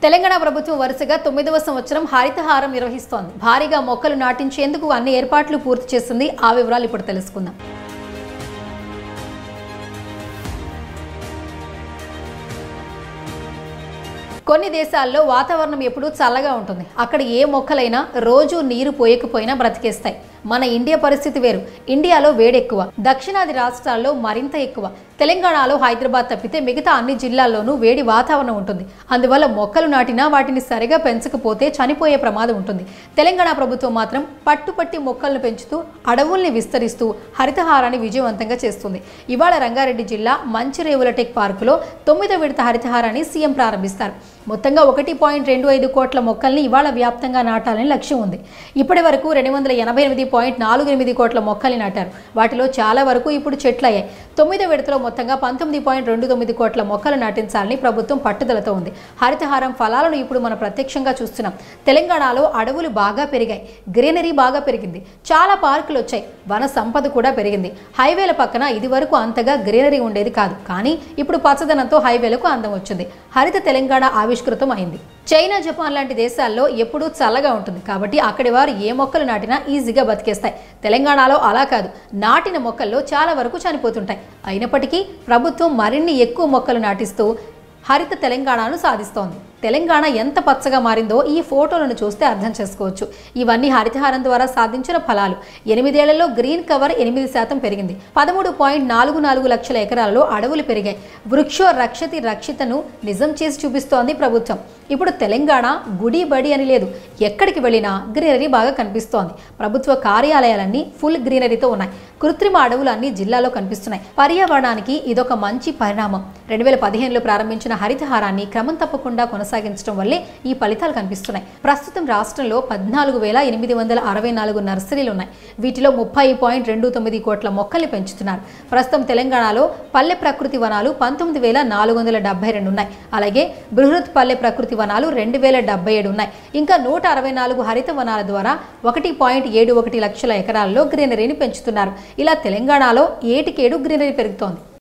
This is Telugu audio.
తెలంగాణ ప్రభుత్వం వరుసగా తొమ్మిదవ సంవత్సరం హరితహారం నిర్వహిస్తోంది భారీగా మొక్కలు నాటించేందుకు అన్ని ఏర్పాట్లు పూర్తి చేసింది ఆ వివరాలు ఇప్పుడు తెలుసుకుందాం కొన్ని దేశాల్లో వాతావరణం ఎప్పుడూ చల్లగా ఉంటుంది అక్కడ ఏ మొక్కలైనా రోజు నీరు పోయకపోయినా బ్రతికేస్తాయి మన ఇండియా పరిస్థితి వేరు ఇండియాలో వేడి ఎక్కువ దక్షిణాది రాష్ట్రాల్లో మరింత ఎక్కువ తెలంగాణలో హైదరాబాద్ తప్పితే మిగతా అన్ని జిల్లాల్లోనూ వేడి వాతావరణం ఉంటుంది అందువల్ల మొక్కలు నాటినా వాటిని సరిగా పెంచకపోతే చనిపోయే ప్రమాదం ఉంటుంది తెలంగాణ ప్రభుత్వం మాత్రం పట్టుపట్టి మొక్కలను పెంచుతూ అడవుల్ని విస్తరిస్తూ హరితహారాన్ని విజయవంతంగా చేస్తుంది ఇవాళ రంగారెడ్డి జిల్లా మంచిరేవుల టెక్ పార్కులో తొమ్మిదో విడత హరితహారాన్ని సీఎం ప్రారంభిస్తారు మొత్తంగా ఒకటి పాయింట్ రెండు ఐదు కోట్ల మొక్కల్ని ఇవాళ వ్యాప్తంగా నాటాలని లక్ష్యం ఉంది ఇప్పటి వరకు రెండు వందల ఎనభై ఎనిమిది పాయింట్ నాలుగు ఎనిమిది కోట్ల మొక్కల్ని నాటారు వాటిలో చాలా వరకు ఇప్పుడు చెట్లయ్యాయి తొమ్మిదో విడతలో మొత్తంగా పంతొమ్మిది పాయింట్ రెండు తొమ్మిది కోట్ల మొక్కలు నాటించాలని ప్రభుత్వం పట్టుదలతో ఉంది హరితహారం ఫలాలను ఇప్పుడు మనం ప్రత్యక్షంగా చూస్తున్నాం తెలంగాణలో అడవులు బాగా పెరిగాయి గ్రీనరీ బాగా పెరిగింది చాలా పార్కులు వచ్చాయి వన సంపద కూడా పెరిగింది హైవేల పక్కన ఇది వరకు అంతగా గ్రీనరీ ఉండేది కాదు కానీ ఇప్పుడు పచ్చదనంతో హైవేలకు అందం వచ్చింది హరిత తెలంగాణ ఆవిష్కృతం అయింది చైనా జపాన్ లాంటి దేశాల్లో ఎప్పుడూ చల్లగా ఉంటుంది కాబట్టి అక్కడి వారు ఏ మొక్కలు నాటినా ఈజీగా బతికేస్తాయి తెలంగాణలో అలా కాదు నాటిన మొక్కల్లో చాలా వరకు చనిపోతుంటాయి అయినప్పటికీ ప్రభుత్వం మరిన్ని ఎక్కువ మొక్కలు నాటిస్తూ హరిత తెలంగాణను సాధిస్తోంది తెలంగాణ ఎంత పచ్చగా మారిందో ఈ ఫోటోలను చూస్తే అర్థం చేసుకోవచ్చు ఇవన్నీ హరితహారం ద్వారా సాధించిన ఫలాలు ఎనిమిదేళ్లలో గ్రీన్ కవర్ ఎనిమిది శాతం పెరిగింది పదమూడు పాయింట్ నాలుగు నాలుగు లక్షల ఎకరాలలో అడవులు పెరిగాయి వృక్షో రక్షతి రక్షితను నిజం చేసి చూపిస్తోంది ప్రభుత్వం ఇప్పుడు తెలంగాణ గుడి బడి అని లేదు ఎక్కడికి వెళ్ళినా గ్రీనరీ బాగా కనిపిస్తోంది ప్రభుత్వ కార్యాలయాలన్నీ ఫుల్ గ్రీనరీతో ఉన్నాయి కృత్రిమ అడవులు అన్ని జిల్లాలో కనిపిస్తున్నాయి పర్యావరణానికి ఇదొక మంచి పరిణామం రెండు వేల పదిహేనులో ప్రారంభించిన హరితహారాన్ని క్రమం తప్పకుండా కొనసాగించడం వల్లే ఈ ఫలితాలు కనిపిస్తున్నాయి ప్రస్తుతం రాష్ట్రంలో పద్నాలుగు వేల ఎనిమిది వందల అరవై నాలుగు నర్సరీలు ఉన్నాయి వీటిలో ముప్పై పాయింట్ రెండు తొమ్మిది కోట్ల మొక్కల్ని పెంచుతున్నారు ప్రస్తుతం తెలంగాణలో పల్లె ప్రకృతి వనాలు పంతొమ్మిది వేల నాలుగు వందల డెబ్బై రెండు ఉన్నాయి అలాగే బృహత్ పల్లె ప్రకృతి వనాలు రెండు వేల డెబ్బై ఏడు ఉన్నాయి ఇంకా నూట అరవై నాలుగు హరిత వనాల ద్వారా ఒకటి పాయింట్ ఏడు ఒకటి లక్షల ఎకరాల్లో గ్రీనరీని పెంచుతున్నారు ఇలా తెలంగాణలో ఏటికేడు గ్రీనరీ పెరుగుతోంది